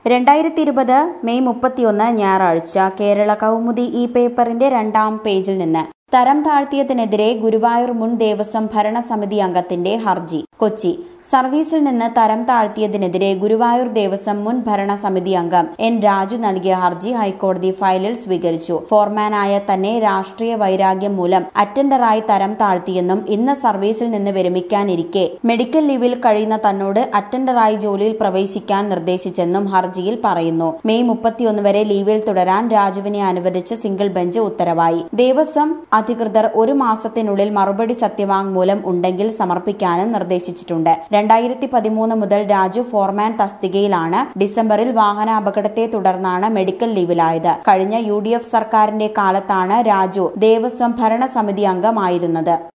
രണ്ടായിരത്തി ഇരുപത് മെയ് മുപ്പത്തിയൊന്ന് ഞായറാഴ്ച കേരള കൗമുദി ഈ പേപ്പറിന്റെ രണ്ടാം പേജിൽ നിന്ന് തരം താഴ്ത്തിയതിനെതിരെ ഗുരുവായൂർ മുൻ ദേവസ്വം ഭരണസമിതി അംഗത്തിന്റെ ഹർജി കൊച്ചി സർവീസിൽ നിന്ന് തരം താഴ്ത്തിയതിനെതിരെ ഗുരുവായൂർ ദേവസ്വം മുൻ ഭരണസമിതി അംഗം എൻ രാജു നൽകിയ ഹർജി ഹൈക്കോടതി ഫയലിൽ സ്വീകരിച്ചു ഫോർമാനായ തന്നെ രാഷ്ട്രീയ വൈരാഗ്യം മൂലം അറ്റൻഡറായി തരം താഴ്ത്തിയെന്നും ഇന്ന് സർവീസിൽ നിന്ന് വിരമിക്കാനിരിക്കെ മെഡിക്കൽ ലീവിൽ കഴിയുന്ന തന്നോട് അറ്റൻഡറായി ജോലിയിൽ പ്രവേശിക്കാൻ നിർദ്ദേശിച്ചെന്നും ഹർജിയിൽ പറയുന്നു മെയ് മുപ്പത്തിയൊന്ന് വരെ ലീവിൽ തുടരാൻ രാജുവിനെ അനുവദിച്ച് സിംഗിൾ ബെഞ്ച് ഉത്തരവായി ദേവസ്വം അധികൃതർ ഒരു മാസത്തിനുള്ളിൽ മറുപടി സത്യവാങ്മൂലം ഉണ്ടെങ്കിൽ സമർപ്പിക്കാനും നിർദ്ദേശിച്ചിട്ടുണ്ട് രണ്ടായിരത്തി പതിമൂന്ന് മുതൽ രാജു ഫോർമാൻ തസ്തികയിലാണ് ഡിസംബറിൽ വാഹനാപകടത്തെ തുടർന്നാണ് മെഡിക്കൽ ലീവിലായത് കഴിഞ്ഞ യു സർക്കാരിന്റെ കാലത്താണ് രാജു ദേവസ്വം ഭരണസമിതി അംഗമായിരുന്നത്